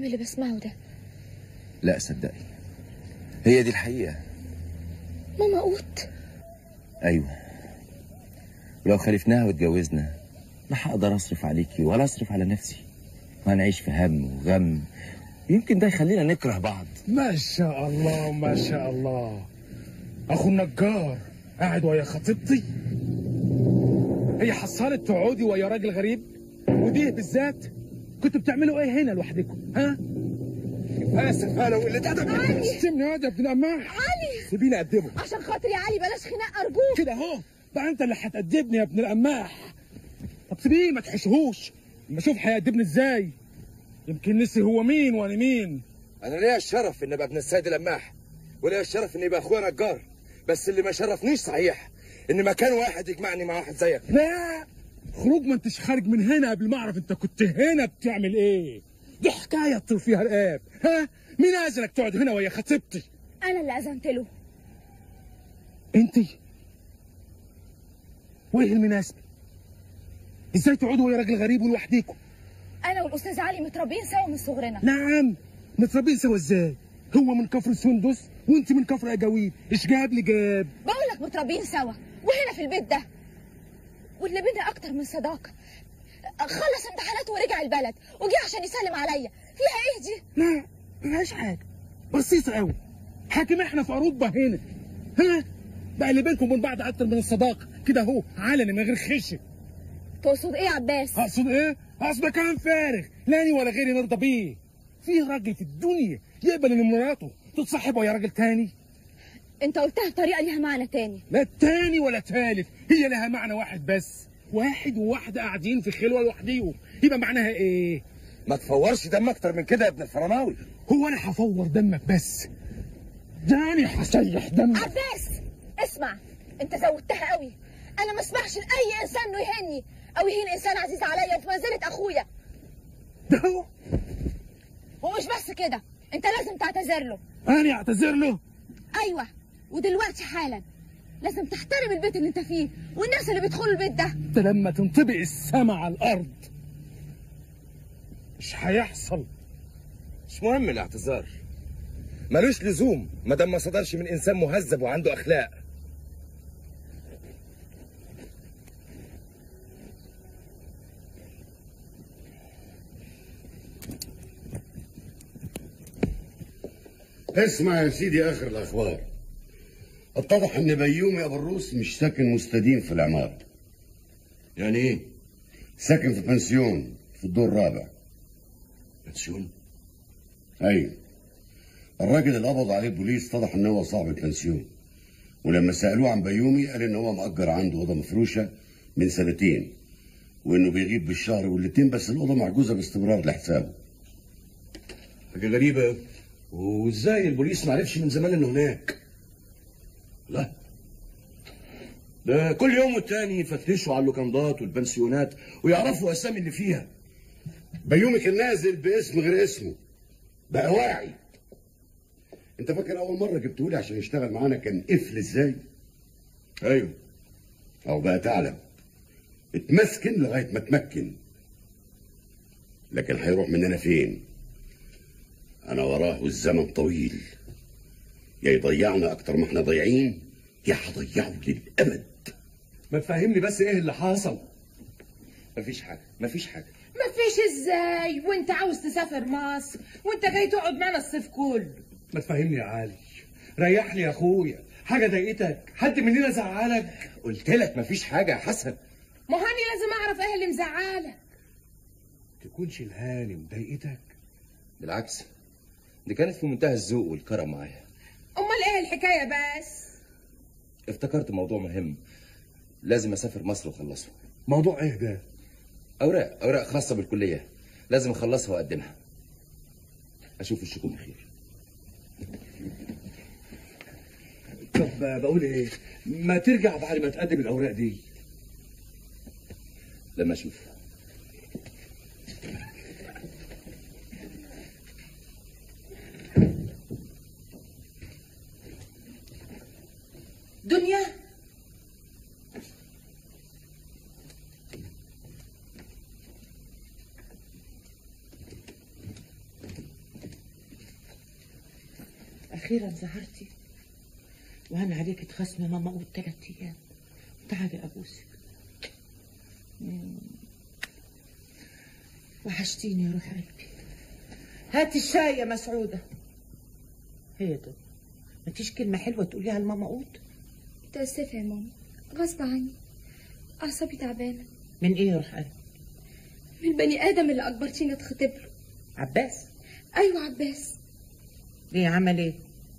اللي بسمعه ده لا صدقي هي دي الحقيقة ماما قوت أيوة ولو خلفناها واتجوزنا لا هقدر أصرف عليكي ولا أصرف على نفسي وهنعيش في هم وغم يمكن ده يخلينا نكره بعض ما شاء الله ما شاء الله اخو النجار قاعد ويا خطيبتي هي حصلت تقعدي ويا راجل غريب ودي بالذات كنتوا بتعملوا ايه هنا لوحدكم ها اسف انا وقلة ادب سيبني يا ابن اماح علي سيبيني اقدمه عشان خاطري يا علي بلاش خناق ارجوك كده اهو بقى انت اللي هتأدبني يا ابن القماح طب سيبيه ما تحشهوش اما اشوف هيأدبني ازاي يمكن نسي هو مين وانا مين انا ليا الشرف ان ابقى ابن السيد القماح وليا الشرف ان يبقى اخويا نجار بس اللي ما شرفنيش صحيح ان مكان واحد يجمعني مع واحد زيك لا خروج ما انتش خارج من هنا قبل ما اعرف انت كنت هنا بتعمل ايه دي حكايه تطير فيها رقاب ها مين اذنك تقعد هنا ويا خطيبتي انا اللي اذنت له انت وايه المناسبه ازاي تقعدوا ويا راجل غريب ولوحديكم انا والاستاذ علي متربيين سوا من صغرنا نعم متربيين سوا ازاي هو من كفر سندس وانت من كفر اجاويد ايش جاب لي جاب بقول لك متربيين سوا وهنا في البيت ده واللي بينا اكتر من صداقه خلص امتحاناته ورجع البلد وجي عشان يسلم عليا فيها ايه دي لا ملهاش حاجه بسيطه قوي حاكم احنا في اوروبا هنا ها بقى اللي بينكم وبين بعض اكتر من الصداقه كده اهو علني من غير خشب تقصد ايه يا عباس اقصد ايه اقصد كلام فارغ لا أنا ولا غيري نرضى بيه في راجل في الدنيا يقبل ان مراته تتصاحب ويا راجل تاني انت قلتها بطريقه ليها معنى تاني لا تاني ولا تالت هي لها معنى واحد بس واحد وواحدة قاعدين في خلوة لوحديهم يبقى معناها ايه ما تفورش دم اكتر من كده يا ابن الفرماوي هو انا هفور دمك بس داني هسيح دمك عباس اسمع انت زودتها قوي انا ما اسمحش لاي انسان انه يهني او يهين انسان عزيز عليا في منزله اخويا ده هو ومش بس كده انت لازم تعتذر له انا اعتذر له ايوه ودلوقتي حالا لازم تحترم البيت اللي انت فيه والناس اللي بيدخلوا البيت ده انت لما تنطبق السما على الارض مش هيحصل مش مهم الاعتذار ملوش لزوم ما دام ما صدرش من انسان مهذب وعنده اخلاق اسمع يا سيدي اخر الاخبار اتضح ان بيومي ابو الروس مش ساكن مستديم في العمارة يعني ايه ساكن في بنسيون في الدور الرابع بنسيون ايوه الراجل اللي قبض عليه البوليس اتضح ان هو صاحب البنسيون ولما سالوه عن بيومي قال ان هو مأجر عنده اوضه مفروشه من سنتين وانه بيغيب بالشهر والاتنين بس الاوضه محجوزه باستمرار لحسابه حاجة غريبة وازاي البوليس ما عرفش من زمان انه هناك لا ده كل يوم والتاني يفتشوا على اللوكندات والبنسيونات ويعرفوا اسامي اللي فيها بيومي كان نازل باسم غير اسمه بقى واعي انت فاكر اول مره جبتهولي عشان يشتغل معانا كان قفل ازاي ايوه او بقى تعلم اتمسكن لغايه ما تمكن لكن هيروح مننا فين انا وراه الزمن طويل يا يضيعنا اكتر ما احنا ضايعين يا هضيعه للابد ما تفهمني بس ايه اللي حصل مفيش حاجه مفيش حاجه مفيش ازاي وانت عاوز تسافر مصر وانت جاي تقعد معانا الصيف كله ما تفهمني يا علي ريحني يا اخويا حاجة ضايقتك حد مننا زعلك قلت لك مفيش حاجه يا حسن ما هاني لازم اعرف ايه اللي مزعلك تكونش الهانم ضايقتك بالعكس دي كانت في منتهى الذوق والكرم معايا امال ايه الحكايه بس افتكرت موضوع مهم لازم اسافر مصر واخلصه موضوع ايه ده اوراق اوراق خاصه بالكليه لازم اخلصها واقدمها اشوف الشكوم بخير طب بقول ايه ما ترجع بعد ما تقدم الاوراق دي لما اشوف دنيا اخيرا ظهرتي وهن عليك تخصمي ماما قول ثلاث ايام تعالي ابوسك مم. وحشتيني يا روح قلبي هاتي الشاي يا مسعوده هي ده مفيش كلمه حلوه تقوليها لماما قول متأسفة يا ماما غصب عني أعصابي تعبانة من ايه يا روح قلبي من البني آدم اللي أجبرتيني أتخطب له عباس أيوة عباس ليه عمل ايه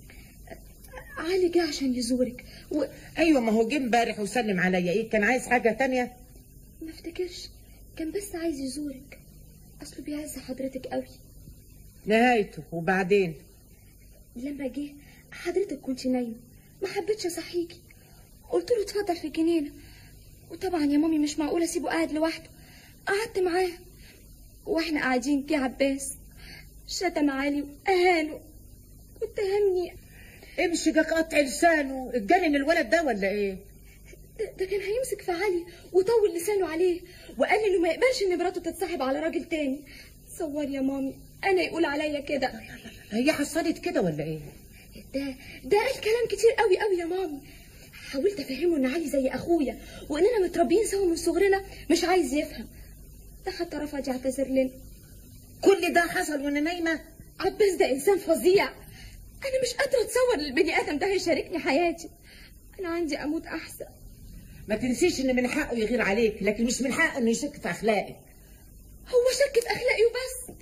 علي جه عشان يزورك وما ايوه ما هو جه امبارح وسلم عليا ايه كان عايز حاجه تانية افتكرش كان بس عايز يزورك أصله بيعز حضرتك قوي نهايته وبعدين لما جه حضرتك كنت نايمة ما حبيتش أصحيكي قلت له اتفضل في الجنينة وطبعا يا مامي مش معقول أسيبه قاعد لوحده قعدت معاه واحنا قاعدين جه عباس شتم علي وأهانه واتهمني امشي جاك قطع لسانه اتجنن الولد ده ولا ايه ده, ده كان هيمسك في علي وطول لسانه عليه وقال لي انه ما يقبلش ان مراته تتصاحب على راجل تاني تصور يا مامي انا يقول عليا كده هي حصلت كده ولا ايه ده ده قال كلام كتير قوي قوي يا مامي حاولت افهمه ان علي زي اخويا واننا متربيين سوا من صغرنا مش عايز يفهم ده حتى رفض يعتذر لنا كل ده حصل وانا نايمه عباس ده انسان فظيع انا مش قادره اتصور ان البني ادم ده هيشاركني حياتي انا عندي اموت احسن ما تنسيش ان من حقه يغير عليك لكن مش من حقه انه يشك في اخلاقك هو شك في اخلاقي وبس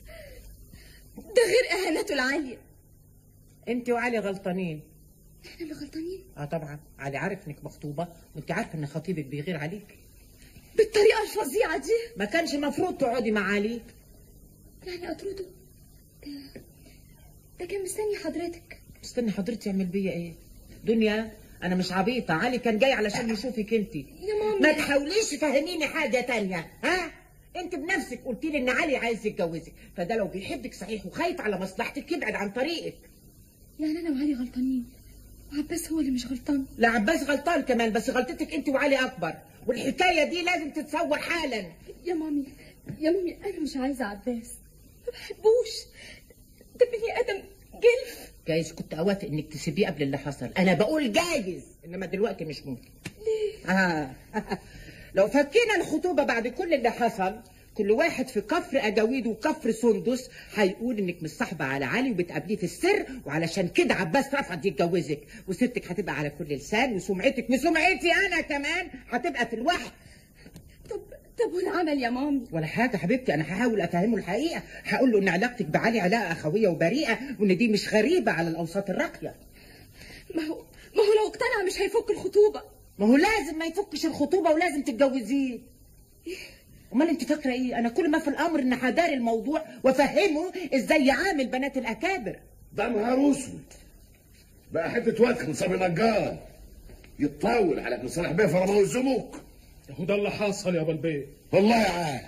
ده غير اهانته العاليه انت وعلي غلطانين احنا اللي غلطانين اه طبعا علي عارف انك مخطوبه وانت عارفه ان خطيبك بيغير عليك بالطريقه الفظيعه دي ما كانش المفروض تقعدي مع علي يعني اطرده ده ده كان مستني حضرتك استني حضرتك يعمل بيا ايه دنيا انا مش عبيطه علي كان جاي علشان يشوفك انت يا ماما ما تحاوليش تفهميني حاجه تانية ها انت بنفسك قلت لي ان علي عايز يتجوزك فده لو بيحبك صحيح وخايف على مصلحتك يبعد عن طريقك يعني انا وعلي غلطانين وعباس هو اللي مش غلطان لا عباس غلطان كمان بس غلطتك انت وعلي اكبر والحكايه دي لازم تتصور حالا يا مامي يا مامي انا مش عايزه عباس ما بحبوش ده بني ادم جلف جايز كنت اوافق انك تسيبيه قبل اللي حصل انا بقول جايز انما دلوقتي مش ممكن ليه آه. لو فكينا الخطوبه بعد كل اللي حصل كل واحد في كفر اجاويد وكفر سندس هيقول انك مصاحبه على علي وبتقابليه في السر وعلشان كده عباس رفض يتجوزك وستك هتبقى على كل لسان وسمعتك وسمعتي انا كمان هتبقى في الوحي طب طب والعمل يا مامي ولا حاجة حبيبتي أنا هحاول أفهمه الحقيقة هقول له إن علاقتك بعلي علاقة أخوية وبريئة وإن دي مش غريبة على الأوساط الراقية ما هو ما هو لو اقتنع مش هيفك الخطوبه ما هو لازم ما يفكش الخطوبة ولازم تتجوزيه أمال أنت فاكرة إيه؟ أنا كل ما في الأمر إن هداري الموضوع وأفهمه إزاي يعامل بنات الأكابر ده نهار اسود بقى حته وقت نصاب نجار يتطاول على ابن صالح بيه فرما وزموك هو ده اللي حصل يا بلبيه والله عال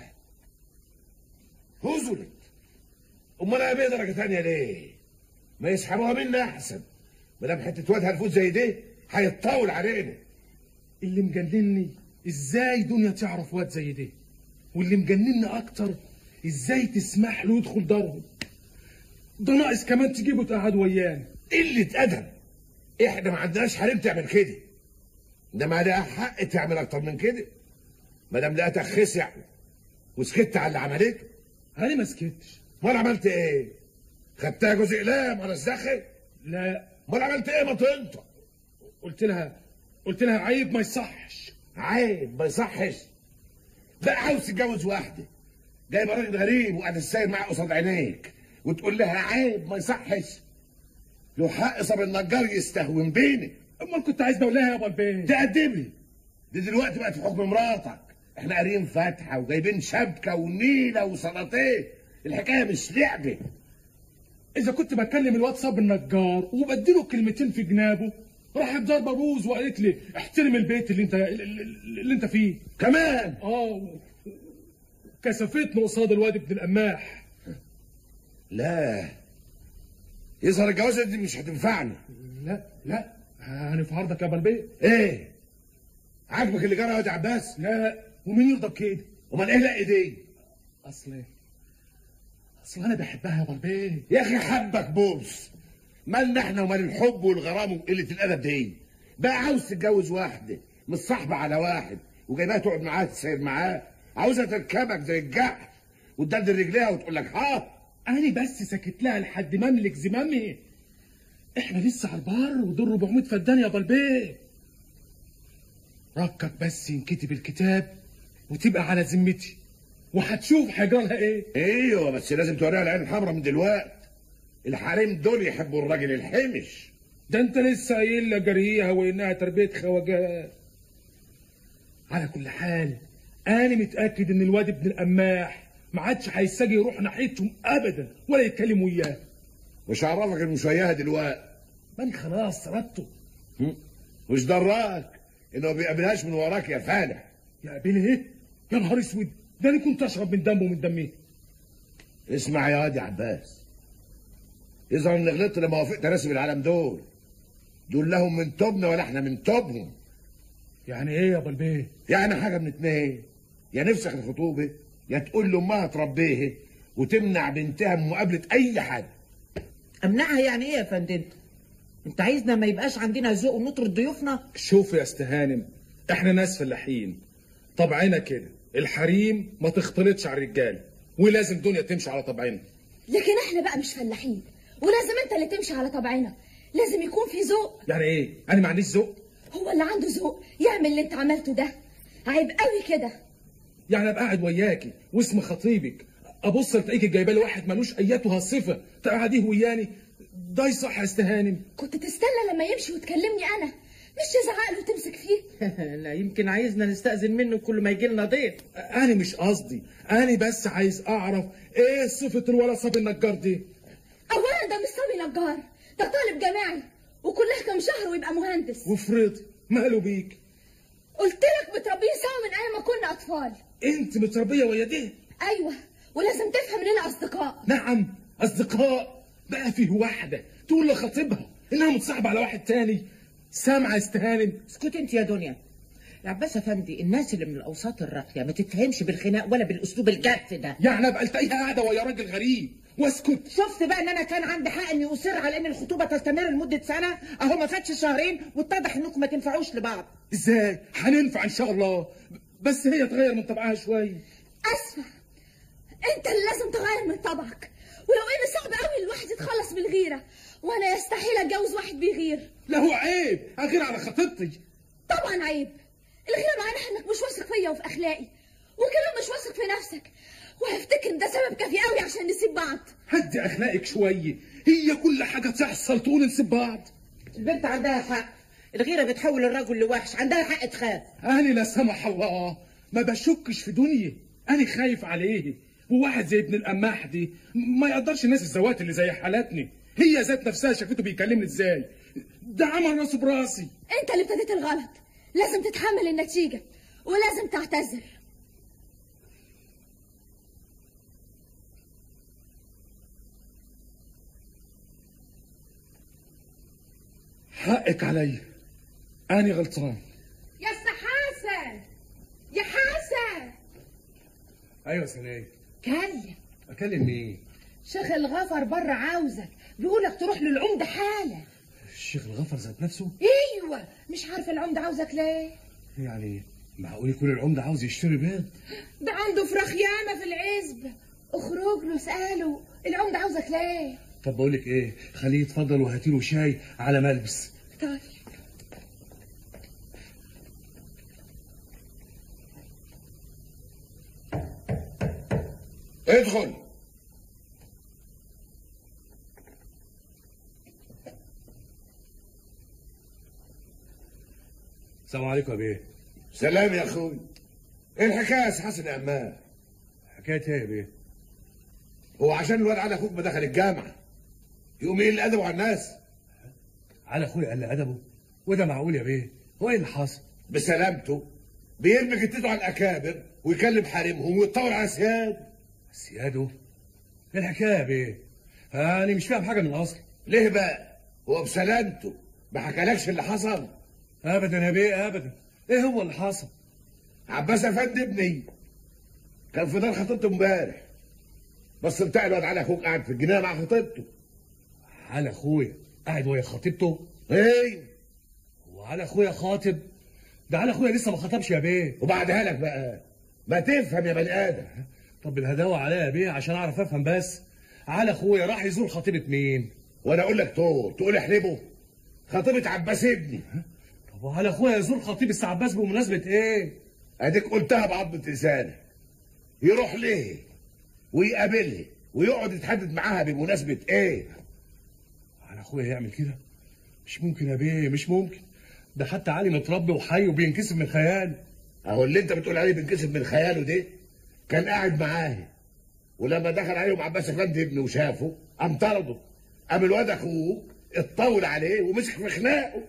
هزلت امال انا بيه درجه تانية ليه؟ ما يسحبوها منا احسن ما دام حته واد هنفوت زي دي هيتطاول علينا اللي مجنني ازاي دنيا تعرف واد زي ده واللي مجنني اكتر ازاي تسمح له يدخل دارهم ده ناقص كمان تجيبه تقعد ويانا قله ادب احنا ما عندناش حريم تعمل كده ده ما ده حق تعمل اكتر من كده ما دام لقيتك خسع وسكت على اللي عملته انا ما سكتش امال عملت ايه؟ خدتها جزء اقلام على الزخم لا امال عملت ايه ما تنطق قلت لها قلت لها عيب ما يصحش عيب ما يصحش بقى عاوز تتجوز واحده جايب راجل غريب وقاعد الساير معاه قصاد عينيك وتقول لها عيب ما يصحش له حق صاب النجار يستهون بينك امال كنت عايز اقول لها يا بلبيه تقدم لي دي دلوقتي بقت في حكم مراتك احنا قاريين فاتحه وجايبين شبكه ونيله وسلطيه الحكايه مش لعبه اذا كنت بكلم الواتساب النجار وبديله كلمتين في جنابه راحت ضاربه بوز وقالت لي احترم البيت اللي انت اللي انت فيه كمان اه كسفتني قصاد الواد ابن القماح لا يظهر الجوازه دي مش هتنفعني لا لا انا في عرضك يا بلبيه ايه عاجبك اللي جرى يا واد عباس لا ومين يرضى بكده امال ايه لا ايديه اصل اصل انا بحبها يا بلبيه يا اخي حبك بوس مالنا احنا ومال الحب والغرام وقله الادب دي بقى عاوز تتجوز واحده متصاحبه على واحد وجايباها تقعد معاه تسير معاه عاوزها تركبك زي الجحش وتدلدل رجليها وتقول لك ها انا بس سكت لها لحد ما املك زمامي احنا لسه على البر ودول 400 فدان يا بلبيه ركك بس ينكتب الكتاب وتبقى على ذمتي وهتشوف هيجرالها ايه ايوه بس لازم توريها العين الحمراء من دلوقتي الحريم دول يحبوا الراجل الحمش ده انت لسه قايل لها جريها وانها تربيه خواجات على كل حال انا متاكد ان الواد ابن القماح ما عادش هيساجي يروح ناحيتهم ابدا ولا يتكلم وياه مش عرفك انه مش وياها دلوقتي ماني خلاص سردته مش دراك انه ما بيقابلهاش من وراك يا فالح يا قابله ايه يا نهار اسود ده انا كنت اشرب من دمه ومن دمه اسمع يا واد يا عباس يظهر اني غلطت لما وافقت راسم العالم دول دول لهم من توبنا ولا احنا من توبهم يعني ايه يا بلبيه يعني حاجه من اتنين يا نفسخ الخطوبه يا تقول لامها تربيها وتمنع بنتها من مقابله اي حد امنعها يعني ايه يا فندم انت عايزنا ما يبقاش عندنا ذوق ونطرد ضيوفنا شوف يا استهانم احنا ناس فلاحين طبعنا كده الحريم ما تختلطش على الرجال ولازم دنيا تمشي على طبعنا لكن احنا بقى مش فلاحين ولازم انت اللي تمشي على طبعنا لازم يكون في ذوق يعني ايه انا ما عنديش ذوق هو اللي عنده ذوق يعمل اللي انت عملته ده عيب قوي كده يعني ابقى قاعد وياكي واسم خطيبك ابص تلاقيكي جايبه لي واحد ملوش اياتها صفه تقعديه وياني ده يصح يا استهانم كنت تستنى لما يمشي وتكلمني انا مش تزعق له وتمسك فيه لا يمكن عايزنا نستأذن منه كل ما يجي لنا ضيف انا مش قصدي انا بس عايز اعرف ايه صفه الولا صبي النجار دي اولا ده مش صبي نجار ده طالب جامعي وكلها كام شهر ويبقى مهندس وفرضي ماله بيك قلت لك بتربيه سوا من ايام ما كنا اطفال انت متربيه ويا دي ايوه ولازم تفهم اننا اصدقاء نعم اصدقاء بقى فيه واحده تقول لخطيبها انها متصاحبه على واحد تاني سامعه استهانم اسكت انت يا دنيا يا عباس افندي الناس اللي من الاوساط الراقيه ما تتفهمش بالخناق ولا بالاسلوب الجاف ده يعني ابقى التقيها قاعده ويا راجل غريب واسكت شفت بقى ان انا كان عندي حق اني اصر على ان الخطوبه تستمر لمده سنه اهو ما فاتش شهرين واتضح انكم ما تنفعوش لبعض ازاي هننفع ان شاء الله بس هي تغير من طبعها شويه اسفه انت اللي لازم تغير من طبعك ولو ان صعب قوي الواحد يتخلص من الغيره وانا يستحيل اتجوز واحد بيغير لا هو عيب اغير على خطيبتي طبعا عيب الغيره معناها انك مش واثق فيا وفي اخلاقي وكمان مش واثق في نفسك وهفتكر ده سبب كافي قوي عشان نسيب بعض هدي اخلاقك شويه هي كل حاجه تحصل تقول نسيب بعض البنت عندها حق الغيره بتحول الرجل لوحش عندها حق تخاف انا لا سمح الله ما بشكش في دنيا انا خايف عليه وواحد زي ابن القماح دي ما يقدرش الناس الزوات اللي زي حالاتني هي ذات نفسها شافته بيكلمني ازاي ده عمل راسه براسي انت اللي ابتديت الغلط لازم تتحمل النتيجه ولازم تعتذر حقك عليا انا غلطان يا أستاذ حسن يا حسن ايوه سناي كلم اكلم مين شيخ الغفر بره عاوزك بيقولك تروح للعمدة حالا الشيخ الغفر ذات نفسه ايوه مش عارف العمدة عاوزك ليه يعني معقول يكون العمده عاوز يشتري بيض ده عنده فراخ ياما في العزب اخرج له اساله العمدة عاوزك ليه طب بقول لك ايه خليه يتفضل وهاتي له شاي على ملبس طيب ادخل السلام عليكم يا بيه سلام يا اخوي ايه الحكايه يا أستاذ حسن يا امان حكايه ايه يا بيه هو عشان الواد علي اخوك ما دخل الجامعه يقوم يقل ادبه على الناس على اخويا قال لي ادبه وده معقول يا بيه هو ايه اللي حصل بسلامته بيرمي جتته على الاكابر ويكلم حريمهم ويتطور على سياد سياده ايه الحكايه يا بيه انا مش فاهم حاجه من الاصل ليه بقى هو بسلامته ما حكالكش اللي حصل ابدا يا بيه ابدا ايه هو اللي حصل عباس افندي ابني كان في دار خطيبته امبارح بس بتاع الواد علي اخوك قاعد في الجنينه مع خطيبته على اخويا قاعد ويا خطيبته ايه وعلى اخويا خاطب ده على اخويا لسه ما خطبش يا بيه وبعدها لك بقى ما تفهم يا بني ادم طب الهداوه عليا يا بيه عشان اعرف افهم بس على اخويا راح يزور خطيبه مين وانا اقول لك تو تقول احلبه خطيبة عباس ابني طب وعلى اخويا يزور خطيب السي عباس بمناسبه ايه اديك قلتها بعضمة لسانك يروح ليه ويقابلها ويقعد يتحدد معاها بمناسبة ايه على اخويا يعمل كده مش ممكن يا بيه مش ممكن ده حتى علي متربي وحي وبينكسب من خياله اهو اللي انت بتقول عليه بينكسب من خياله ده كان قاعد معاه ولما دخل عليهم عباس افندي ابنه وشافه قام طرده قام الواد اخوه اتطول عليه ومسك في خناقه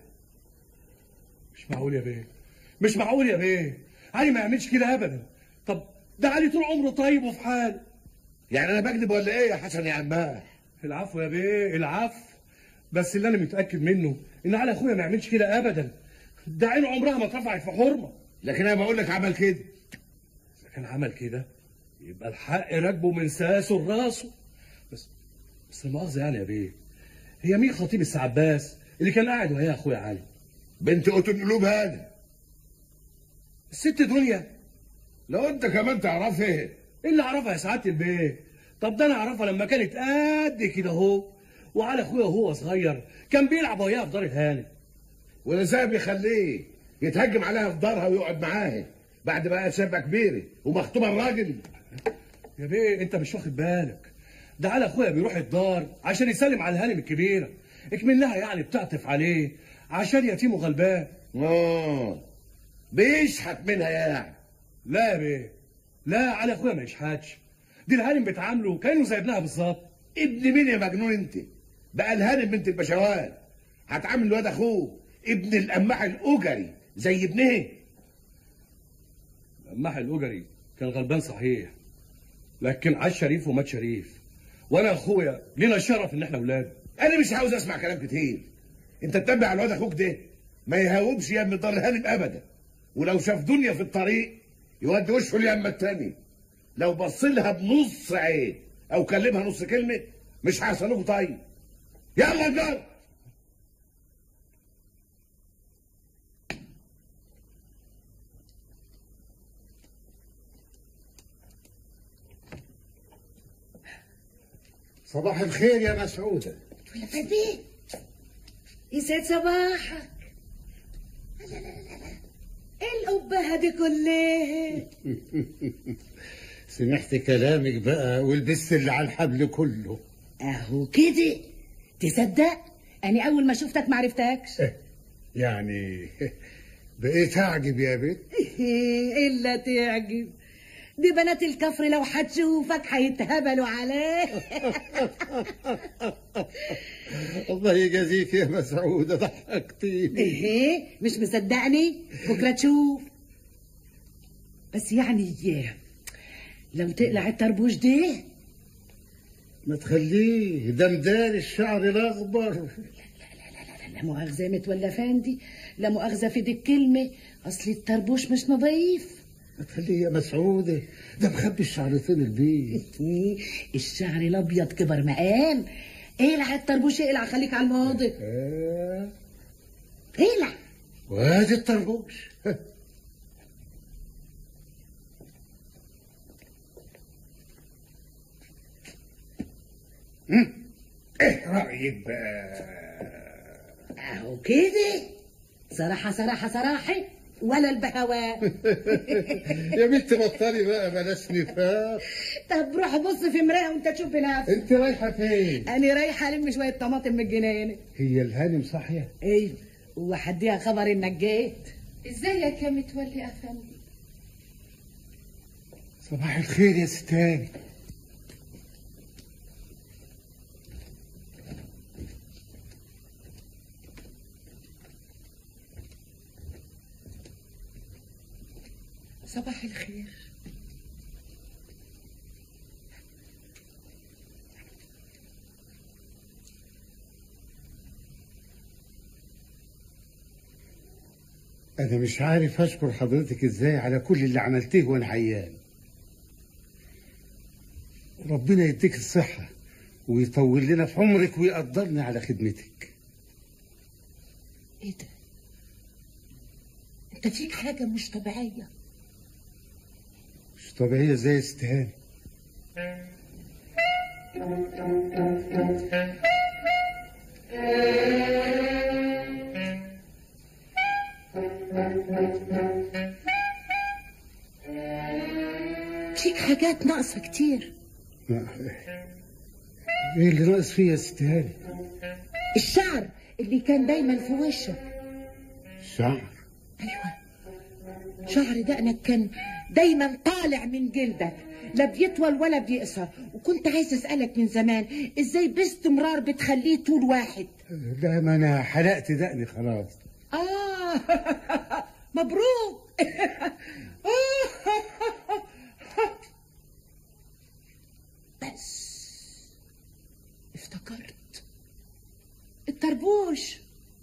مش معقول يا بيه مش معقول يا بيه علي ما يعملش كده ابدا طب ده علي طول عمره طيب وفي حال يعني انا بكذب ولا ايه يا حسن يا عماه العفو يا بيه العفو بس اللي انا متاكد منه ان علي اخويا ما يعملش كده ابدا ده عينه عمرها ما اترفعت في حرمه لكن انا بقول لك عمل كده اذا كان عمل كده يبقى الحق راكبه من ساسه لراسه بس بس المؤاخذه يعني يا بيه هي مين خطيب السي عباس اللي كان قاعد وهي اخويا علي بنت قتل قلوب هذا الست دنيا لو انت كمان تعرفها ايه اللي اعرفها يا سعاده البيه طب ده انا اعرفها لما كانت قد كده اهو وعلى اخويا وهو صغير كان بيلعب وياها في دار الهانم ولسان بيخليه يتهجم عليها في دارها ويقعد معاها بعد بقى شابه كبيره ومخطوبه الراجل يا بيه انت مش واخد بالك ده على اخويا بيروح الدار عشان يسلم على الهانم الكبيره اكملها يعني بتعطف عليه عشان يتيم وغلبان اه بيشحت منها يعني لا يا بيه لا على اخويا ما يشحتش دي الهانم بتعامله كانه زي ابنها بالظبط ابن مين يا مجنون انت بقى الهانم بنت البشوات هتعامل الواد اخوه ابن القماح الاجري زي ابنه القماح الاجري كان غلبان صحيح لكن عاش شريف ومات شريف وانا اخويا لينا الشرف ان احنا اولاد انا مش عاوز اسمع كلام كتير انت تتبع الواد اخوك ده ما يهوبش يا ابن دار الهانم ابدا ولو شاف دنيا في الطريق يودي وشه اليمه التاني لو بص لها بنص عين او كلمها نص كلمه مش هيحصل طيب يلا جار صباح الخير يا مسعودة ولا فدي يسعد صباحك لا لا لا لا لا ايه القبة دي كلها سمعت كلامك بقى ولبست اللي على الحبل كله اهو كده تصدق اني اول ما شفتك ما عرفتكش يعني بقيت اعجب يا بنت الا تعجب دي بنات الكفر لو هتشوفك هيتهبلوا عليك الله يجازيك يا مسعودة ضحكتيني ايه مش مصدقني بكره تشوف بس يعني لو تقلع الطربوش ده ما تخليه ده مدار الشعر الاخضر لا مؤاخذة يا متولى فندي لا مؤاخذة في دي الكلمة أصل الطربوش مش نظيف ما تخليه يا مسعودة ده مخبي الشعرتين البيت الشعر الأبيض كبر مقام اقلع الطربوش اقلع خليك على الماضي آه. اقلع وادي الطربوش ايه رايك بقى اهو كده صراحة صراحة صراحة ولا البهوات يا بنت بطلي بقى بلاش نفاق طب روح بص في مراية وانت تشوف بنفسك انت رايحة فين؟ انا رايحة الم شوية طماطم من الجنينة هي الهانم صاحية؟ ايوه وحديها خبر انك جيت ازيك يا متولي افندي صباح الخير يا ستاني صباح الخير أنا مش عارف أشكر حضرتك إزاي على كل اللي عملتيه وأنا عيان ربنا يديك الصحة ويطول لنا في عمرك ويقدرني على خدمتك ايه ده انت فيك حاجة مش طبيعية مش طبيعية زي استهانة فيك حاجات ناقصة كتير ايه اللي ناقص فيا يا استهانة الشعر اللي كان دايما في وشك شعر ايوه شعر دقنك كان دايما طالع من جلدك لا بيطول ولا بيقصر وكنت عايز اسالك من زمان ازاي باستمرار بتخليه طول واحد لا ما انا حلقت دقني خلاص اه مبروك بس افتكرت الطربوش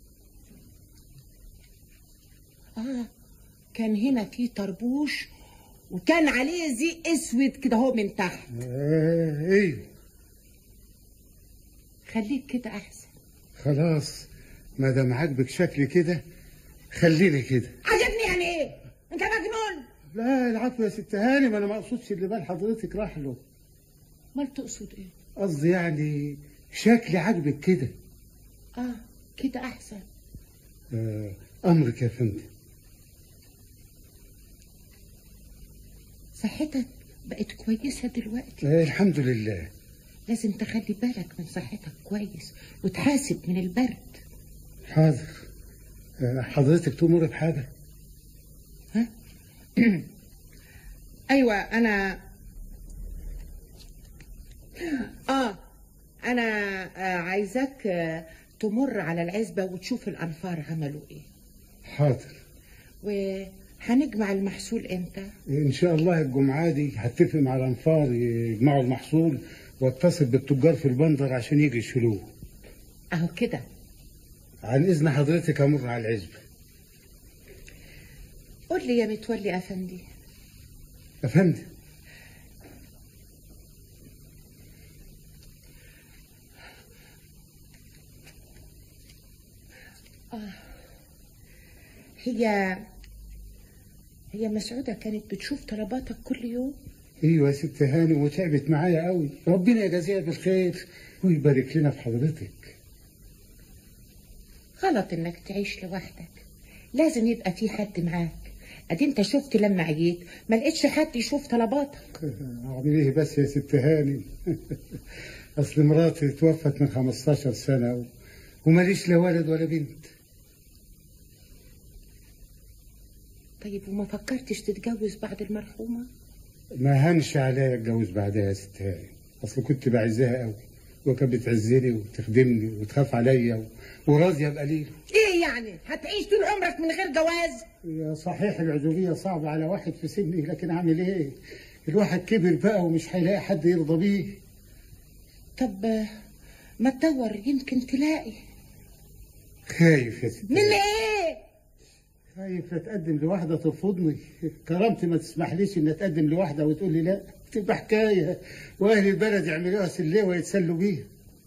اه كان هنا في طربوش وكان عليه زي اسود كده هو من تحت آه ايوه خليك كده احسن خلاص ما دام عاجبك شكلي كده خليني كده عجبني يعني ايه انت مجنون لا العفو يا ست هاني ما انا ما اقصدش اللي بال حضرتك راح له امال تقصد ايه قصدي يعني شكلي عاجبك كده اه كده احسن آه امرك يا فندم صحتك بقت كويسة دلوقتي آه الحمد لله لازم تخلي بالك من صحتك كويس وتحاسب من البرد حاضر آه حضرتك تأمر بحاجة ها ايوه انا اه انا آه عايزاك آه تمر على العزبة وتشوف الانفار عملوا ايه حاضر وهنجمع المحصول امتى ان شاء الله الجمعة دي هتفق مع الانفار يجمعوا المحصول واتصل بالتجار في البندر عشان يجي يشيلوه اهو كده عن اذن حضرتك امر على العزبة قول لي يا متولي افندي يا فندم آه. هي هي مسعودة كانت بتشوف طلباتك كل يوم ايوه يا ست هاني وتعبت معايا قوي ربنا يجازيها بالخير ويبارك لنا في حضرتك غلط انك تعيش لوحدك لازم يبقى في حد معاك ادي انت شفت لما عييت ما لقيتش حد يشوف طلباتك اعمل ايه بس يا ست هاني اصل مراتي توفت من 15 سنه و... وماليش لا ولد ولا بنت طيب وما فكرتش تتجوز بعد المرحومة ما هنش عليا اتجوز بعدها يا ست هاني اصل كنت بعزها قوي وكانت بتعزني وتخدمني وتخاف عليا و... وراضيه بقليل ايه يعني هتعيش طول عمرك من غير جواز يا صحيح العزوبيه صعبه على واحد في سني لكن اعمل ايه الواحد كبر بقى ومش هيلاقي حد يرضى بيه طب ما تدور يمكن تلاقي خايف يا ست من ايه خايف اتقدم لواحده ترفضني كرامتي ما تسمحليش ان اتقدم لواحده وتقول لي لا تبقى حكايه واهل البلد يعملوها سليه ويتسلوا بيها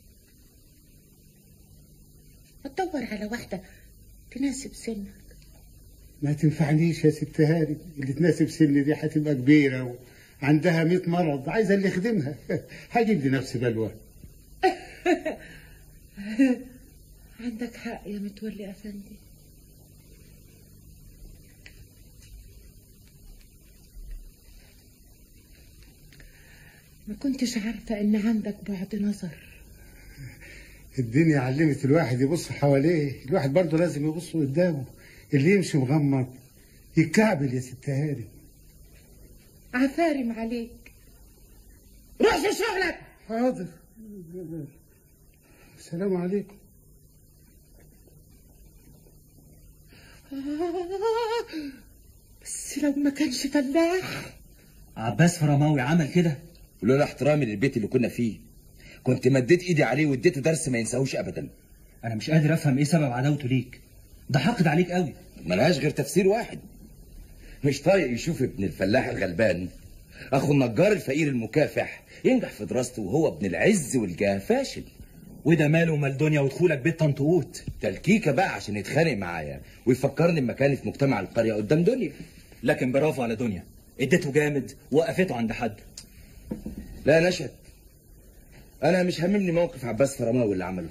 ما تدور على واحده تناسب سنك ما تنفعنيش يا ست هاني اللي تناسب سني دي هتبقى كبيره وعندها 100 مرض عايزه اللي يخدمها هجيب لنفسي بلوى عندك حق يا متولي افندي ما كنتش عارفة إن عندك بعد نظر الدنيا علمت الواحد يبص حواليه الواحد برضه لازم يبص قدامه اللي يمشي مغمض يتكعبل يا ست هاني عفارم عليك روح في شغلك حاضر السلام عليكم آه بس لو ما كانش فلاح عباس فرماوي عمل كده ولولا احترامي للبيت اللي كنا فيه كنت مديت ايدي عليه واديته درس ما ينساهوش ابدا انا مش قادر افهم ايه سبب عداوته ليك ده حاقد عليك قوي ملهاش غير تفسير واحد مش طايق يشوف ابن الفلاح الغلبان اخو النجار الفقير المكافح ينجح في دراسته وهو ابن العز والجاه فاشل وده ماله ومال دنيا ودخولك بيت طنطوت تلكيكه بقى عشان يتخانق معايا ويفكرني بمكاني في مجتمع القريه قدام دنيا لكن برافو على دنيا اديته جامد وقفته عند حد لا يا نشأت انا مش هاممني موقف عباس فرماوي اللي عمله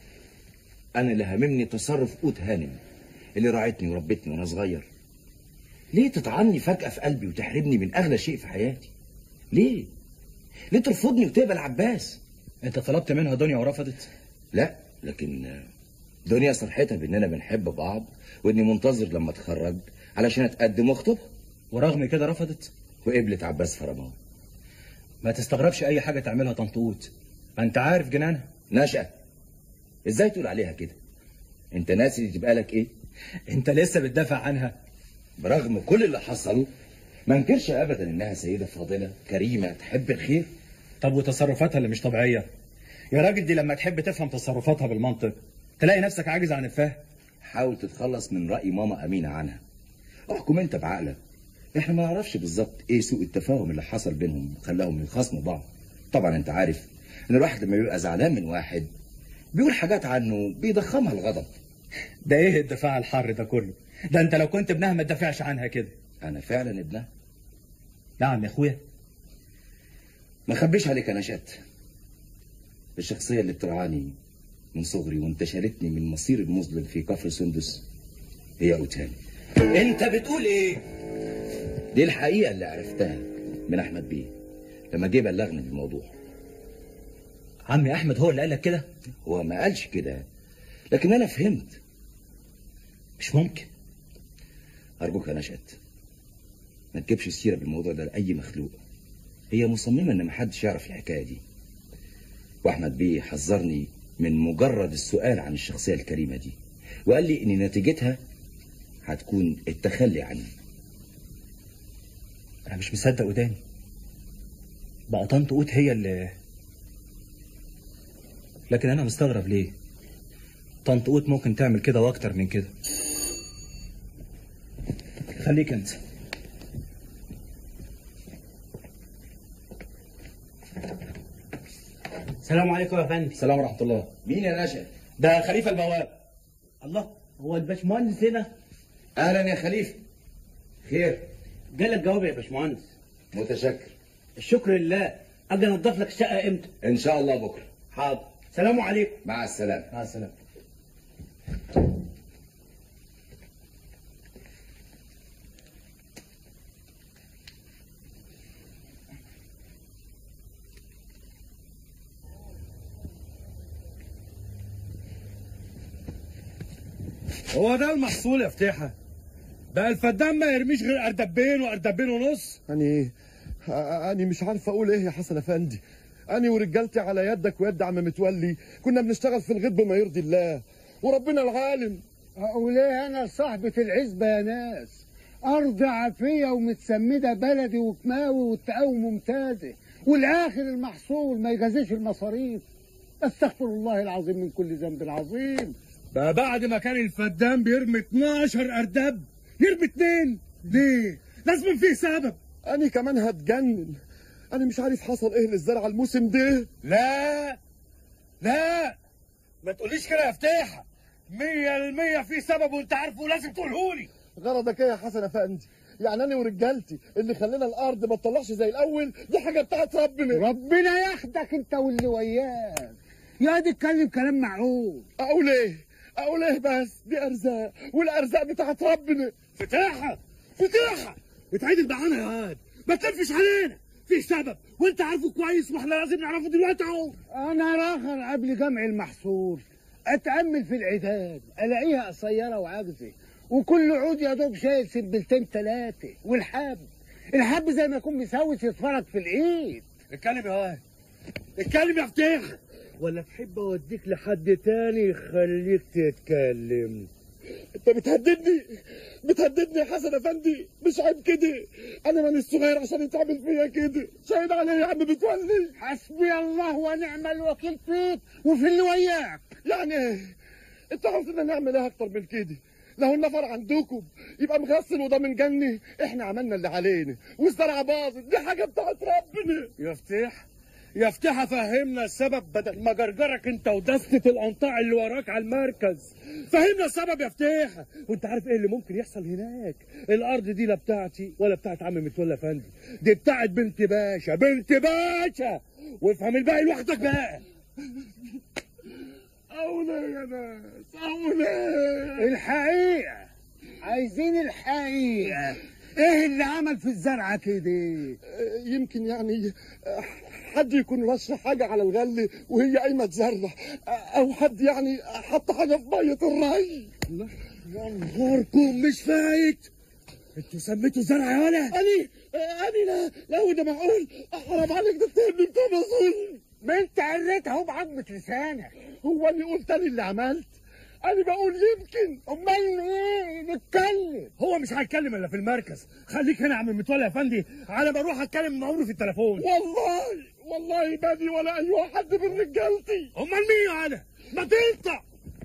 انا اللي هاممني تصرف قوت هانم اللي راعتني وربتني وانا صغير ليه تطعني فجأة في قلبي وتحرمني من أغلى شيء في حياتي؟ ليه؟ ليه ترفضني وتقبل عباس؟ انت طلبت منها دنيا ورفضت لا لكن دنيا صرحتها بإننا بنحب بعض وإني منتظر لما أتخرج علشان أتقدم وأخطبها ورغم كده رفضت وقبلت عباس فرماوي ما تستغربش اي حاجه تعملها طنطوت ما انت عارف جنانها نشأة إزاي تقول عليها كده؟ أنت ناسي دي تبقى لك إيه؟ انت لسه بتدافع عنها برغم كل اللي حصله ما انكرش ابدا انها سيده فاضله كريمه تحب الخير طب وتصرفاتها اللي مش طبيعيه يا راجل دي لما تحب تفهم تصرفاتها بالمنطق تلاقي نفسك عاجز عن الفهم حاول تتخلص من راي ماما امينه عنها احكم انت بعقلك احنا ما نعرفش بالظبط ايه سوء التفاهم اللي حصل بينهم وخلاهم يخاصموا بعض طبعا انت عارف ان الواحد لما بيبقى زعلان من واحد بيقول حاجات عنه بيضخمها الغضب ده ايه الدفاع الحر ده كله ده انت لو كنت ابنها ما تدافعش عنها كده انا فعلا ابنها نعم يا اخويا ما خبيش عليك انا شات الشخصيه اللي بترعاني من صغري وانتشلتني من مصير المظلم في كفر سندس هي اوتاني انت بتقول ايه دي الحقيقه اللي عرفتها من احمد بيه لما جه بلغني بالموضوع عمي احمد هو اللي قال لك كده هو ما قالش كده لكن انا فهمت مش ممكن ارجوك يا نشأت ما تجيبش سيره بالموضوع ده لاي مخلوق هي مصممه ان محدش يعرف الحكايه دي واحمد بيه حذرني من مجرد السؤال عن الشخصيه الكريمه دي وقال لي ان نتيجتها هتكون التخلي عني انا مش مصدق وداني بقى طنط قوت هي اللي لكن انا مستغرب ليه طنط قوت ممكن تعمل كده واكتر من كده خليك انت السلام عليكم يا فندم السلام ورحمه الله مين يا نشأت ده خليفه البواب الله هو الباشمهندس هنا اهلا يا خليفه خير جالك جواب يا باشمهندس متشكر الشكر لله اجي انضف لك الشقه امتى ان شاء الله بكره حاضر سلام عليكم مع السلامه مع السلامه هو ده المحصول يا فتيحة بقى الفدان ما يرميش غير اردبين واردبين ونص أني أني مش عارف أقول إيه يا حسن أفندي أني ورجالتي على يدك ويد عم متولي كنا بنشتغل في الغيط بما يرضي الله وربنا العالم أقول إيه أنا صاحبة العزبة يا ناس أرض عافية ومتسمدة بلدي وكماوي والتقاوي ممتازة والآخر المحصول ما يجازيش المصاريف استغفر الله العظيم من كل ذنب عظيم بقى بعد ما كان الفدان بيرمي 12 اردب يرمي اتنين ليه؟ لازم فيه سبب أني كمان هتجنن أنا مش عارف حصل إيه للزرع الموسم ده لا لا ما تقوليش كده يا فتيحة مية المية في سبب وانت عارفه ولازم تقولهولي غرضك إيه يا حسن أفندي يعني أنا ورجالتي اللي خلينا الأرض ما تطلعش زي الأول دي حاجة بتاعت ربنا ربنا ياخدك أنت واللي وياك يا دي اتكلم كلام معقول أقول إيه أقول إيه بس دي أرزاق والأرزاق بتاعت ربنا فتيحة فتيحة اتعدل معانا يا واد ما تلفش علينا في سبب وانت عارفه كويس واحنا لازم نعرفه دلوقتي اهو أنا راخر قبل جمع المحصول أتأمل في العداد ألاقيها قصيرة وعاجزة وكل عود يا دوب شايل سنبلتين ثلاثة والحب الحب زي ما يكون مسوس يتفرج في الإيد اتكلم يا واد اتكلم يا فتيحة ولا تحب اوديك لحد تاني يخليك تتكلم انت بتهددني بتهددني يا حسن افندي مش عيب كده انا ماني الصغير عشان يتعمل فيا كده شاهد عليا يا عم بتولي حسبي الله ونعم الوكيل فيك وفي اللي وياك يعني ايه انت عاوزنا نعمل ايه اكتر من كده لو النفر عندكم يبقى مغسل وده من جنة احنا عملنا اللي علينا والزرعه باظت دي حاجه بتاعت ربنا يا فتيح يا فتحة فهمنا السبب بدل ما جرجرك انت ودستة القنطاع اللي وراك على المركز فهمنا السبب يا فتحة وانت عارف ايه اللي ممكن يحصل هناك الارض دي لا بتاعتي ولا بتاعت عم متولى افندي دي بتاعت بنت باشا بنت باشا وافهم الباقي لوحدك بقى أولى يا ناس أولى الحقيقة عايزين الحقيقة ايه اللي عمل في الزرعة كده يمكن يعني حد يكون رش حاجة على الغل وهي قايمة تزرع أو حد يعني حط حاجة في مية الري يا نهاركم مش فايت انتوا سميتوا زرع يا ولا أني أني لا لا وده معقول حرام عليك ده تهمني بتوع ظلم ما انت قريتها اهو بعضمة لسانك هو اللي قلت أنا اللي عملت أنا بقول يمكن امال ايه نتكلم هو مش هيتكلم الا في المركز خليك هنا يا عم متولي يا فندي على ما اروح اتكلم مع عمرو في التليفون والله والله بادي ولا أي حد من رجالتي امال مين يا انا ما تنطق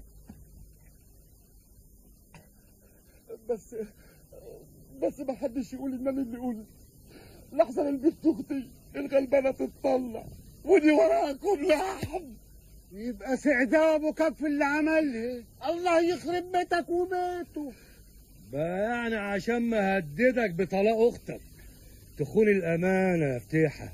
بس بس ما حدش يقول ان انا اللي قلت لحظه البنت اختي الغلبانه تتطلع ودي وراكم لحم يبقى سعداء ابو كف اللي عمل لي الله يخرب بيتك وبيته بقى يعني عشان ما هددك بطلاق اختك تخون الامانه يا فتيحه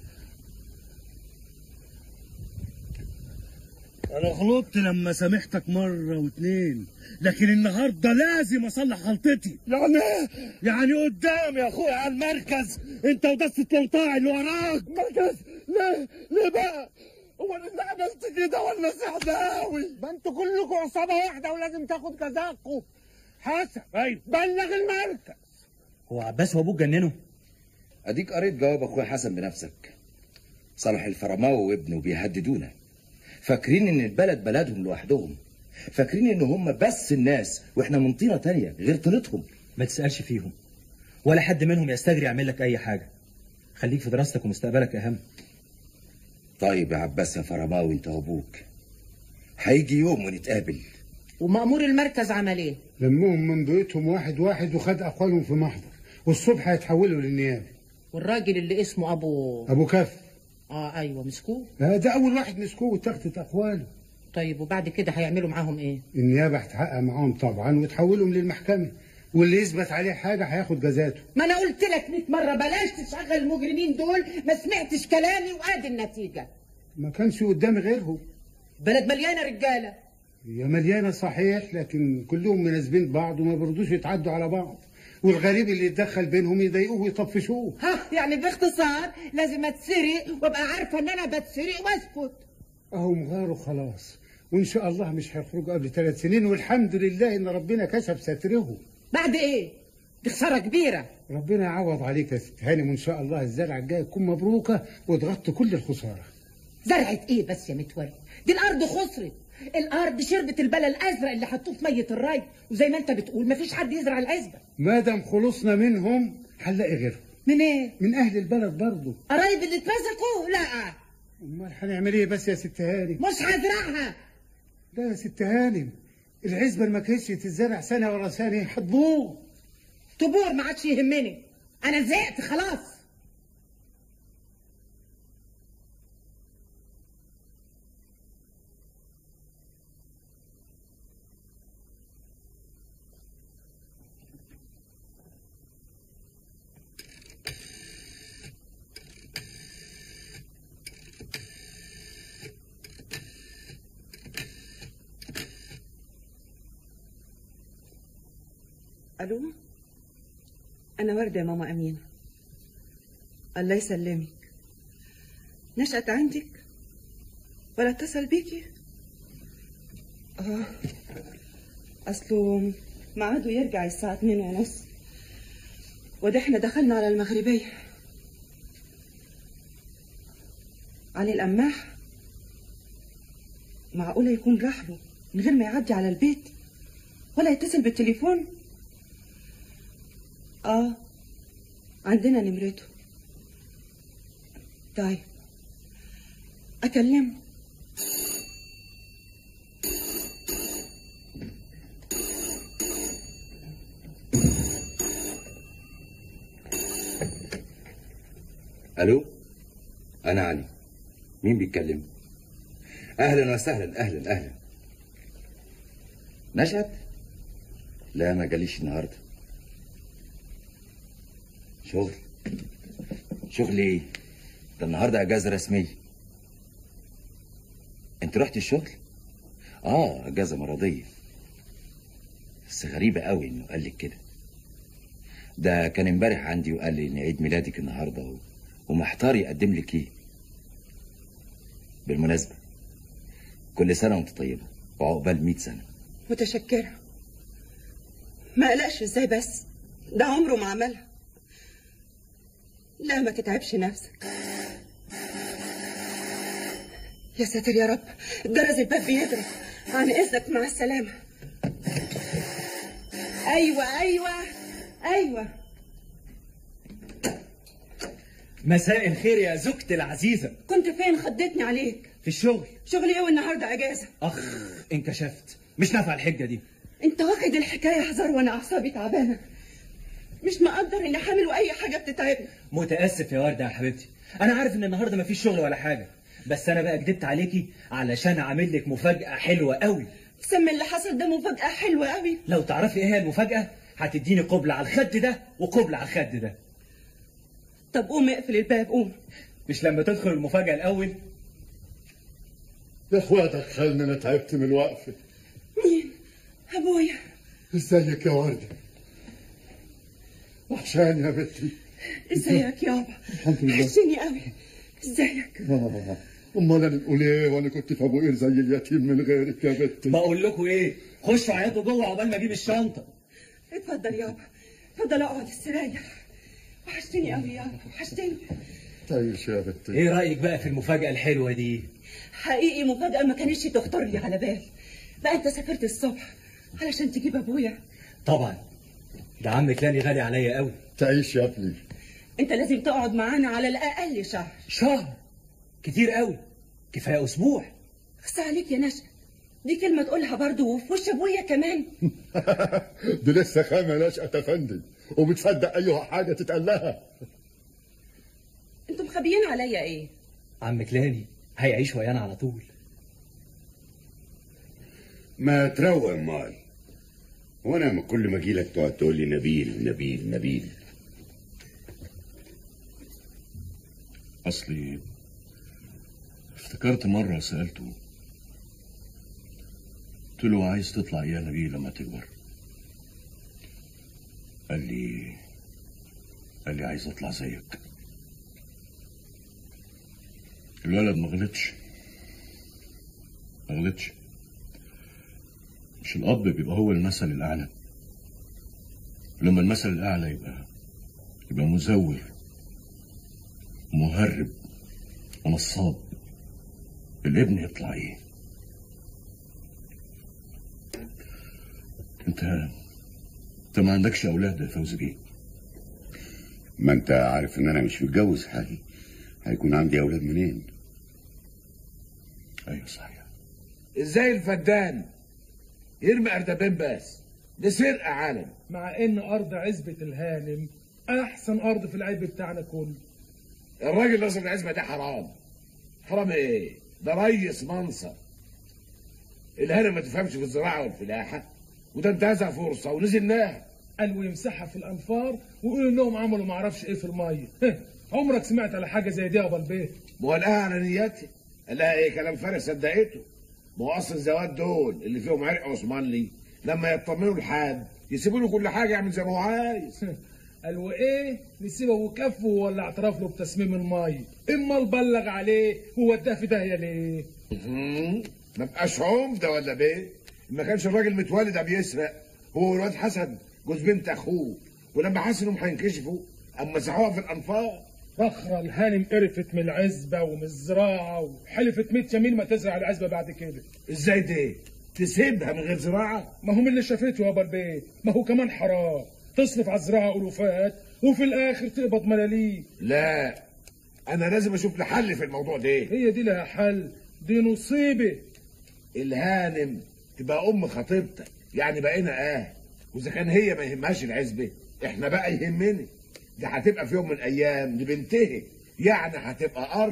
انا غلطت لما سامحتك مره واتنين لكن النهارده لازم اصلح غلطتي يعني يعني قدام يا اخويا على المركز انت ودسة القنطاع اللي وراك مركز ليه ليه بقى هو انا اللي عملت كده ولا سعداوي ما انتوا كلكم عصابه واحده ولازم تاخد جزاكم حسن ايوه بلغ المركز هو عباس وابوك جننه اديك قريت جواب اخويا حسن بنفسك صالح الفرماوي وابنه بيهددونا فاكرين ان البلد بلدهم لوحدهم فاكرين ان هم بس الناس واحنا من طينه تانية غير طينتهم ما تسالش فيهم ولا حد منهم يستجري يعمل لك اي حاجه خليك في دراستك ومستقبلك اهم طيب يا عباس يا فرماوي انت وابوك هيجي يوم ونتقابل ومأمور المركز عمل ايه؟ لمهم من بيوتهم واحد واحد وخد اقوالهم في محضر والصبح هيتحولوا للنيابه والراجل اللي اسمه ابو ابو كف اه ايوه مسكوه آه، ده اول واحد مسكوه واتخذت اقواله طيب وبعد كده هيعملوا معاهم ايه؟ النيابه هتحقق معاهم طبعا وتحولهم للمحكمه واللي يثبت عليه حاجه هياخد جزاته ما انا قلت لك 100 مره بلاش تشغل المجرمين دول ما سمعتش كلامي وادي النتيجه ما كانش قدامي غيرهم بلد مليانه رجاله هي مليانه صحيح لكن كلهم مناسبين بعض وما بيرضوش يتعدوا على بعض والغريب اللي يتدخل بينهم يضايقوه ويطفشوه ها يعني باختصار لازم اتسرق وابقى عارفه ان انا بتسرق واسكت اهو مغاروا خلاص وان شاء الله مش هيخرجوا قبل ثلاث سنين والحمد لله ان ربنا كشف سترهم بعد ايه؟ دي خساره كبيره ربنا يعوض عليك يا ست هانم وان شاء الله الزرعه الجايه تكون مبروكه وتغطي كل الخساره زرعت ايه بس يا متولي دي الارض خسرت الارض شربت البلا الازرق اللي حطوه في ميه الري وزي ما انت بتقول مفيش حد يزرع العزبه ما دام خلصنا منهم هنلاقي غيرهم من ايه؟ من اهل البلد برضه قرايب اللي اتمسكوا لا امال هنعمل ايه بس يا ست هانم مش هزرعها لا يا ست هانم العزبه اللي ما كانتش تتزرع سنه ورا سنه هتبوظ طبور ما عادش يهمني انا زهقت خلاص الو انا ورده يا ماما امينه الله يسلمك نشأت عندك ولا اتصل بيكي اه اصله ميعاده يرجع الساعه اتنين ونص وده احنا دخلنا على المغربيه علي القماح معقوله يكون راح له من غير ما يعدي على البيت ولا يتصل بالتليفون اه عندنا نمرته طيب اكلمه الو انا علي مين بيتكلم اهلا وسهلا اهلا اهلا نشأت لا ما جاليش النهارده شغل شغل ايه ده النهارده اجازه رسميه انت رحت الشغل اه اجازه مرضيه بس غريبه قوي انه قال لك كده ده كان امبارح عندي وقال لي ان عيد ميلادك النهارده و- ومحتار يقدم لك ايه بالمناسبه كل سنه وانت طيبه وعقبال 100 سنه متشكرة ما قلقش ازاي بس ده عمره ما عملها لا ما تتعبش نفسك يا ساتر يا رب جرس الباب بيضرب عن اذنك مع السلامة ايوه ايوه ايوه مساء الخير يا زوجتي العزيزة كنت فين خضتني عليك في الشغل شغلي ايه والنهارده اجازة اخ انكشفت مش نافعة الحجة دي انت واخد الحكاية حذر وانا اعصابي تعبانة مش مقدر اني حامل واي حاجة بتتعبني متأسف يا وردة يا حبيبتي انا عارف ان النهاردة مفيش شغل ولا حاجة بس انا بقى كدبت عليكي علشان اعمل لك مفاجأة حلوة قوي سمي اللي حصل ده مفاجأة حلوة قوي لو تعرفي ايه هي المفاجأة هتديني قبلة على الخد ده وقبلة على الخد ده طب قوم اقفل الباب قوم مش لما تدخل المفاجأة الأول يا اخويا دخلني انا تعبت من الوقفه مين ابويا ازيك يا ورده وحشاني يا بنتي ازيك يابا الحمد لله وحشني قوي ازيك آه. امال انا نقول ايه وانا كنت في ابو قير زي اليتيم من غيرك يا بنتي بقول لكم ايه خشوا عيطوا جوه عقبال ما اجيب الشنطة اتفضل يابا اتفضل اقعد استريح وحشتني قوي يابا وحشتني تعيش يا بنتي ايه رأيك بقى في المفاجأة الحلوة دي حقيقي مفاجأة ما كانتش تخطر لي على بال بقى انت سافرت الصبح علشان تجيب ابويا طبعا ده عمك لاني غالي عليا قوي تعيش يا ابني انت لازم تقعد معانا على الاقل شهر شهر كتير قوي كفاية اسبوع بس عليك يا نشأ دي كلمة تقولها برضه وفي وش ابويا كمان دي لسه خامه نشأة افندي وبتصدق ايها حاجه تتقال لها انتوا مخبيين عليا ايه عمك لاني هيعيش ويانا على طول ما تروق امال وانا ما كل ما اجي لك تقعد تقول لي نبيل نبيل نبيل اصلي افتكرت مرة سألته قلت له عايز تطلع ايه يا نبيل لما تكبر قال لي قال لي عايز اطلع زيك الولد ما غلطش ما غلطش مش الاب بيبقى هو المثل الاعلى لما المثل الاعلى يبقى يبقى مزور مهرب ونصاب الابن يطلع ايه انت انت ما عندكش اولاد يا فوزي بيه ما انت عارف ان انا مش متجوز حالي هيكون عندي اولاد منين ايوه صحيح ازاي الفدان يرمي اردبين بس دي سرقه عالم مع ان ارض عزبة الهانم احسن ارض في العيب بتاعنا كله الراجل لازم العزبه دي حرام حرام ايه ده ريس منصب الهرم ما تفهمش في الزراعه والفلاحه وده انتهزها فرصه ونزلناها قال ويمسحها في الانفار ويقول انهم عملوا معرفش ايه في الميه عمرك سمعت على حاجه زي دي يا ابو البيت ما هو لقاها على نيتي لها ايه كلام فارغ صدقته ما هو اصل الزواد دول اللي فيهم عرق عثمانلي لما يطمنوا لحد يسيبوا له كل حاجه يعمل زي ما هو عايز قال وايه نسيبه وكفه ولا اعترف له بتسميم الميه اما نبلغ عليه ووداه في داهيه ليه مم. ما بقاش عمده ولا بيه ما كانش الراجل متولد عم يسرق هو الواد حسن جوز بنت اخوه ولما حس انهم هينكشفوا اما مسحوها في الانفاق فخرة الهانم قرفت من العزبة ومن الزراعة وحلفت 100 يمين ما تزرع العزبة بعد كده ازاي دي؟ تسيبها من غير زراعة؟ ما هو من اللي شافته يا ابو البيت ما هو كمان حرام تصرف على الزراعة ألوفات وفي الآخر تقبض ملاليم لا أنا لازم أشوف لي حل في الموضوع ده هي دي لها حل دي نصيبة الهانم تبقى أم خطيبتك يعني بقينا أهل وإذا كان هي ما يهمهاش العزبة إحنا بقى يهمني دي هتبقى في يوم من الأيام دي بنتهي يعني هتبقى أرضك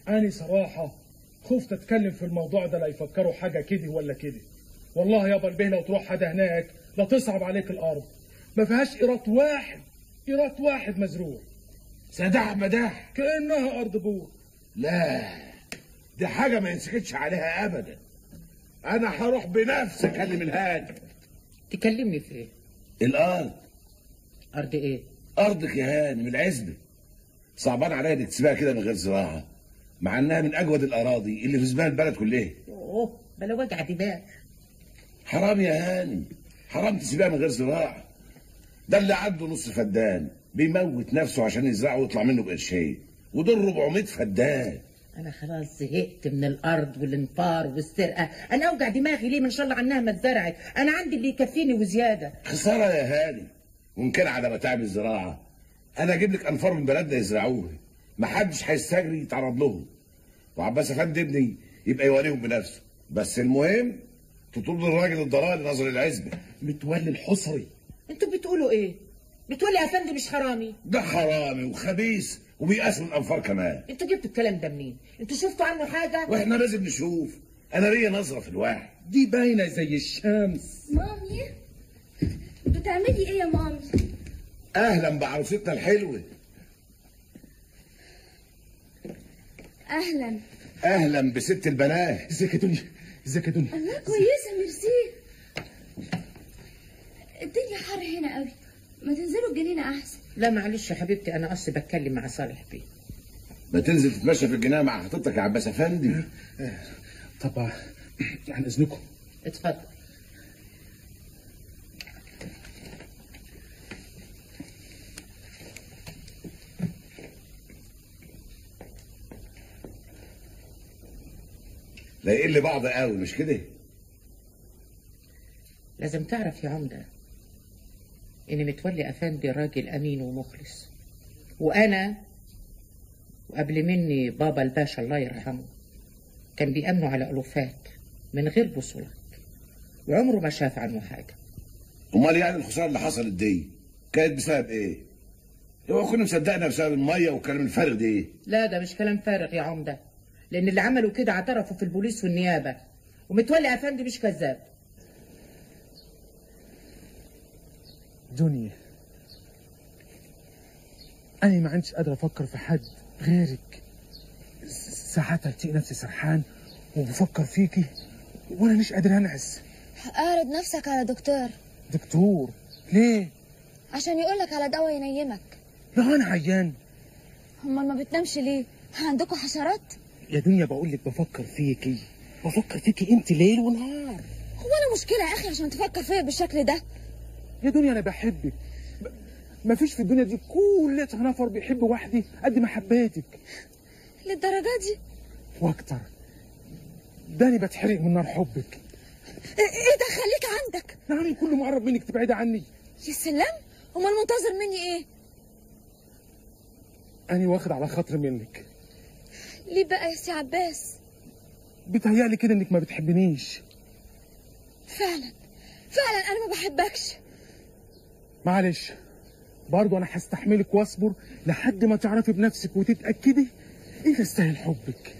أنا صراحة خفت أتكلم في الموضوع ده لا يفكروا حاجة كده ولا كده والله يابا البيه لو تروح حدا هناك لا تصعب عليك الأرض ما فيهاش إيرات واحد إيرات واحد مزروع سداح مداح كأنها أرض بور لا دي حاجة ما ينسكتش عليها أبدا أنا هروح بنفسي أكلم الهادي تكلمني في ايه؟ الأرض أرض ايه؟ أرضك يا هاني من العزبة صعبان عليا إنك تسيبها كده من غير زراعة مع إنها من أجود الأراضي اللي في زمان البلد كلها اوه بلا وجع دماغ حرام يا هاني حرام تسيبها من غير زراعة ده اللي عنده نص فدان بيموت نفسه عشان يزرعه ويطلع منه بقرشين ودول 400 فدان انا خلاص زهقت من الارض والانفار والسرقه انا اوجع دماغي ليه من شاء الله عنها ما اتزرعت انا عندي اللي يكفيني وزياده خسارة يا هاني وإن كان على متاعب الزراعة أنا أجيب لك أنفار من بلدنا يزرعوها محدش هيستجري يتعرض لهم وعباس أفندي ابني يبقى يوريهم بنفسه بس المهم تطرد الراجل الضلال نظر العزبة متولي الحصري انتوا بتقولوا ايه بتقولي يا فندم مش حرامي ده حرامي وخبيث وبيقاسم الأنفار كمان انتوا جبتوا الكلام ده منين انتوا شفتوا عنه حاجه واحنا لازم نشوف انا ليا نظره في الواحد دي باينة زي الشمس مامي بتعملي ايه يا مامي اهلا بعروستنا الحلوه اهلا اهلا بست البنات ازيك يا دنيا ازيك يا دنيا الله كويسه ميرسي الدنيا حر هنا قوي ما تنزلوا الجنينه احسن لا معلش يا حبيبتي انا اصلي بتكلم مع صالح بيه ما تنزل تتمشى في الجنينه مع خطيبتك يا عباس افندي طب عن اذنكم اتفضل لاقيين لي بعض قوي مش كده لازم تعرف يا عمده ان متولي افندي راجل امين ومخلص وانا وقبل مني بابا الباشا الله يرحمه كان بيأمنوا على ألوفات من غير بصولات وعمره ما شاف عنه حاجة امال يعني الخساره اللي حصلت دي كانت بسبب ايه هو كنا مصدقنا بسبب الميه والكلام الفارغ ده ايه لا ده مش كلام فارغ يا عمدة لأن اللي عملوا كده اعترفوا في البوليس والنيابة ومتولي أفندي مش كذاب دنيا أنا ما عندش قادر أفكر في حد غيرك س- ساعات ألتقي نفسي سرحان وبفكر فيكي وأنا مش قادر أنعس اعرض نفسك على دكتور دكتور ليه؟ عشان يقولك على دواء ينيمك لا أنا عيان امال ما بتنامش ليه عندكم حشرات يا دنيا بقول لك بفكر فيكي بفكر فيكي أنت ليل ونهار هو انا مشكله يا اخي عشان تفكر فيا بالشكل ده يا دنيا أنا بحبك ب- ما فيش في الدنيا دي كلها نفر بيحب وحدي قد ما حبيتك للدرجه دي واكتر داني بتحرق من نار حبك ايه إيه ده خليك عندك يعني كل ما اقرب منك تبعدي عني يا سلام امال منتظر مني ايه انا واخد على خاطر منك ليه بقى يا سي عباس بتهيألي كده انك ما بتحبنيش فعلا فعلا انا ما بحبكش معلش برضه انا هستحملك واصبر لحد ما تعرفي بنفسك وتتاكدي ايه استاهل حبك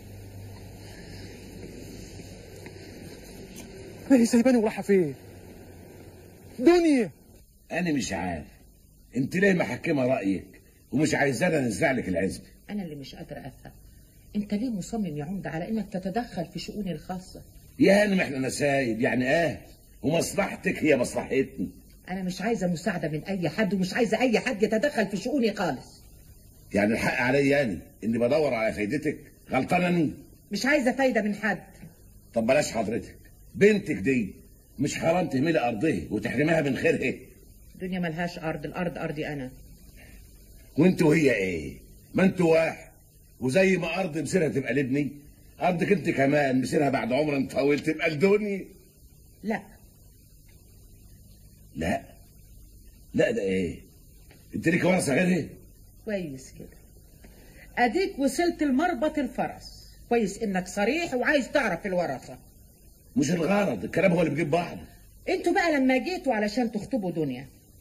ما هي سايباني ورايحه فين دنيا انا مش عارف انت ليه محكمه رايك ومش عايزانا نزرع لك العزبه أنا اللي مش قادرة أفهم أنت ليه مصمم يا عمدة على إنك تتدخل في شؤوني الخاصة يا هانم احنا نسايب يعني اه ومصلحتك هي مصلحتنا أنا مش عايزة مساعدة من أي حد ومش عايزة أي حد يتدخل في شؤوني خالص يعني الحق عليا انا اني بدور على فايدتك غلطان انا مش عايزة فايدة من حد طب بلاش حضرتك بنتك دي مش حرام تهملي ارضها وتحرمها من خيرها الدنيا ملهاش أرض الأرض أرضي أنا وانت وهي ايه ما انتوا واحد وزي ما ارض مسيرها تبقى لابني ارضك انت كمان مسيرها بعد عمر طويل تبقى لدنيا لا لا لا ده ايه انت ليك ورثه غيرها كويس كده أديك وصلت لمربط الفرس كويس إنك صريح وعايز تعرف الورثة مش الغرض الكلام هو اللي بيجيب بعض انتوا بقى لما جيتوا علشان تخطبوا دنيا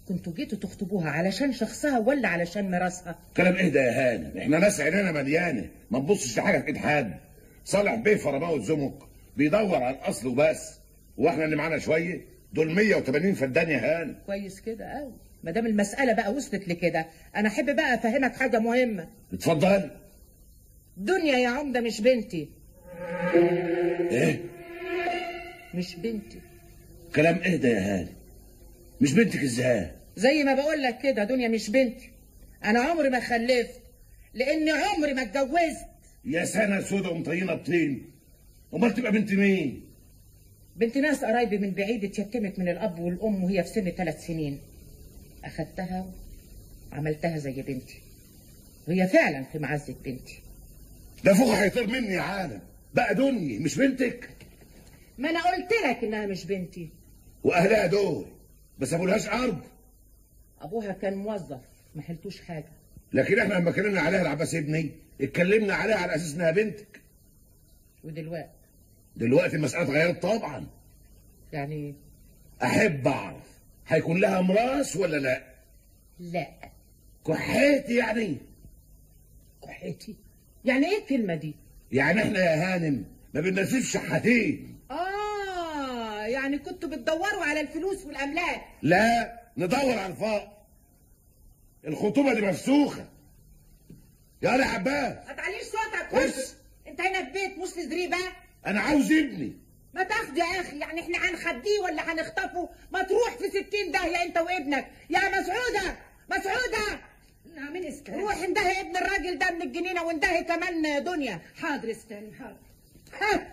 كنتوا جيتوا تخطبوها علشان شخصها ولا علشان ميراثها كلام اهدى يا هانم احنا ناس عينينا مليانه ما نبصش لحاجه في ايد حد صالح بيه فرماوي زمك بيدور على الاصل وبس واحنا اللي معانا شويه دول 180 فدان يا هانم كويس كده قوي ما دام المساله بقى وصلت لكده انا احب بقى افهمك حاجه مهمه اتفضل دنيا يا عمده مش بنتي ايه مش بنتي كلام اهدى يا هانم مش بنتك ازاي زي ما بقول لك كده دنيا مش بنتي انا عمري ما خلفت لاني عمري ما اتجوزت يا سنه سودا ومطينه بطين امال تبقى بنت مين بنت ناس قرايبي من بعيد اتيتمت من الاب والام وهي في سن ثلاث سنين اخدتها وعملتها زي بنتي وهي فعلا في معزه بنتي ده فوق هيطير مني يا عالم بقى دنيا مش بنتك ما انا قلت لك انها مش بنتي واهلها دول ما سابولهاش ارض ابوها كان موظف ما حلتوش حاجه لكن احنا لما اتكلمنا عليها العباس ابني اتكلمنا عليها على اساس انها بنتك ودلوقتي دلوقتي المساله اتغيرت طبعا يعني احب اعرف هيكون لها مراس ولا لا لا كحيتي يعني كحيتي يعني ايه الكلمه دي يعني احنا يا هانم ما بننزلش شحاتين اه يعني كنتوا بتدوروا على الفلوس والاملاك لا ندور على الفقر الخطوبه دي مفسوخه يا يا عباس ما تعليش صوتك بس. بص انت هنا في بيت مش في زريبه انا عاوز ابني ما تاخد يا اخي يعني احنا هنخديه ولا هنخطفه ما تروح في ستين داهيه انت وابنك يا مسعوده مسعوده نعم استنى روح اندهي ابن الراجل ده من الجنينه واندهي كمان دنيا حاضر استنى حاضر ها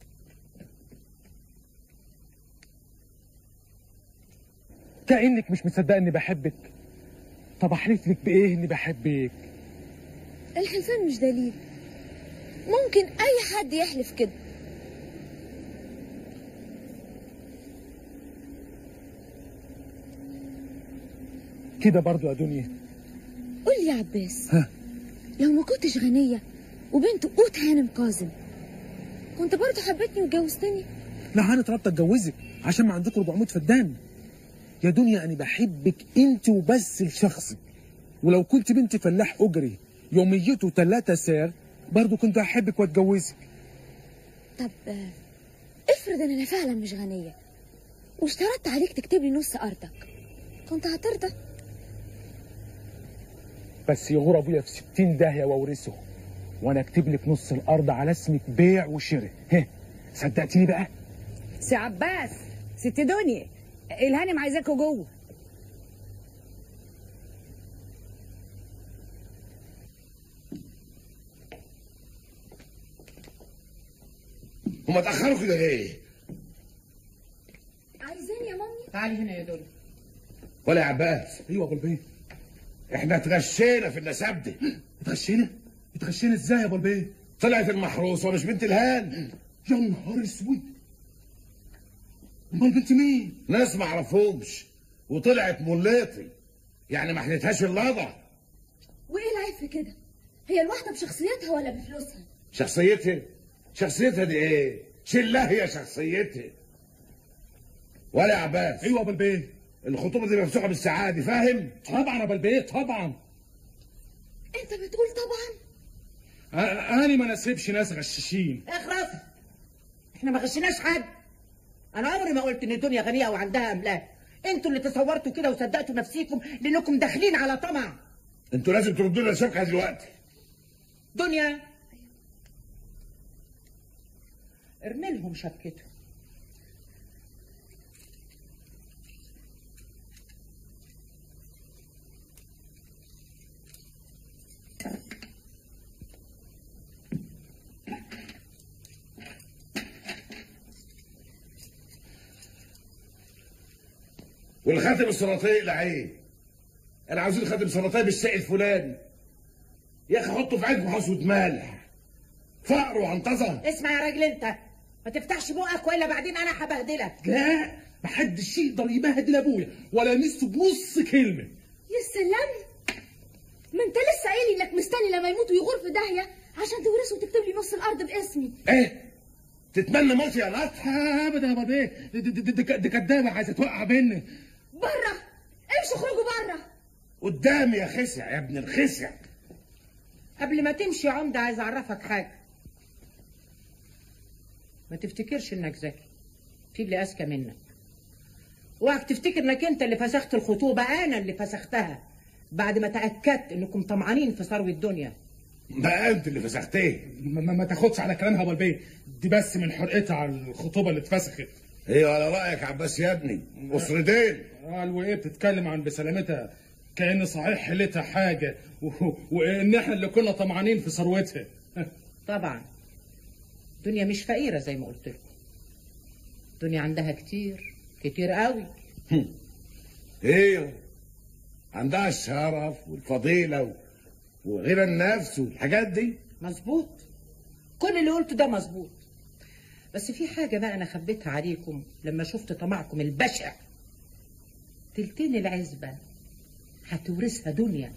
كأنك مش مصدقة اني بحبك طب احلف لك بايه اني بحبك الحلفان مش دليل ممكن اي حد يحلف كده كده برضو يا دنيا قول لي يا عباس ها لو ما كنتش غنية وبنت قوت هانم كاظم كنت برضه حبيتني واتجوزتني لا انا طلبت اتجوزك عشان ما عندكم 400 فدان يا دنيا انا بحبك انت وبس لشخصك ولو كنت بنت فلاح اجري يوميته ثلاثة سعر برضو كنت احبك واتجوزك طب آه، افرض ان انا فعلا مش غنية واشترطت عليك تكتب لي نص ارضك كنت هترضى بس يغور ابويا في 60 داهيه واورثه وانا اكتب لك نص الارض على اسمك بيع وشراء ها صدقتيني بقى سي عباس ست دنيا الهانم عايزاكوا جوه هما اتاخروا كده ليه عايزاني يا مامي تعالي هنا يا دنيا ولا يا عباس ايوه ابو البيه احنا اتغشينا في النسب دي اتغشينا اتغشينا ازاي يا ابو البيه طلعت المحروسه مش بنت الهان يا نهار اسود امال بنت مين ناس ما اعرفهمش وطلعت مليطي يعني ما حلتهاش اللضع وايه العيب في كده هي الواحدة بشخصيتها ولا بفلوسها شخصيتها شخصيتها دي ايه شلها هي شخصيتها ولا يا عباس ايوه يا ابو البيه الخطوبه دي مفتوحه بالسعاده فاهم طبعا يا ابو البيه طبعا انت بتقول طبعا أ- انا ما نسيبش ناس غشاشين اخرس احنا ما غشناش حد انا عمري ما قلت ان الدنيا غنيه وعندها املاك انتوا اللي تصورتوا كده وصدقتوا نفسيكم لانكم داخلين على طمع انتوا لازم تردوا لنا الشبكه دلوقتي دنيا ارمي لهم شبكتهم والخاتم السرطاني العين انا عاوزين خاتم سرطاني بالشيء الفلاني يا اخي حطه في عينكم حصوة مالح فقر وعنطزه اسمع يا راجل انت ما تفتحش بقك والا بعدين انا هبهدلك لا محدش يقدر يبهدل ابويا ولا يمسه بنص كلمه يا سلام ما انت لسه قايل انك مستني لما يموت ويغور في داهية عشان تورثه وتكتب لي نص الارض باسمي ايه تتمنى موت يا نط ابدا يا ابو البيه دي, دي, دي, دي, دي كدابه عايزه توقع بينا بره امشوا اخرجوا بره قدامي يا خسع يا ابن الخسع قبل ما تمشي يا عمده عايز اعرفك حاجه ما تفتكرش انك ذكي في اللي اذكى منك اوعك تفتكر انك انت اللي فسخت الخطوبه انا اللي فسختها بعد ما تاكدت انكم طمعانين في ثروه الدنيا بقى انت اللي فسختيه ما, ما, ما تاخدش على كلامها ابو البيه دي بس من حرقتها على الخطوبه اللي اتفسخت ايه على رايك يا عباس يا ابني اسردين قال وايه بتتكلم عن بسلامتها كأن صحيح حيلتها حاجة و... وإن إحنا اللي كنا طمعانين في ثروتها طبعا الدنيا مش فقيره زي ما قلت لكم الدنيا عندها كتير كتير قوي ايه عندها الشرف والفضيله و... وغير النفس والحاجات دي مظبوط كل اللي قلته ده مظبوط بس في حاجة بقى أنا خبيتها عليكم لما شفت طمعكم البشع تلتين العزبة هتورثها دنيا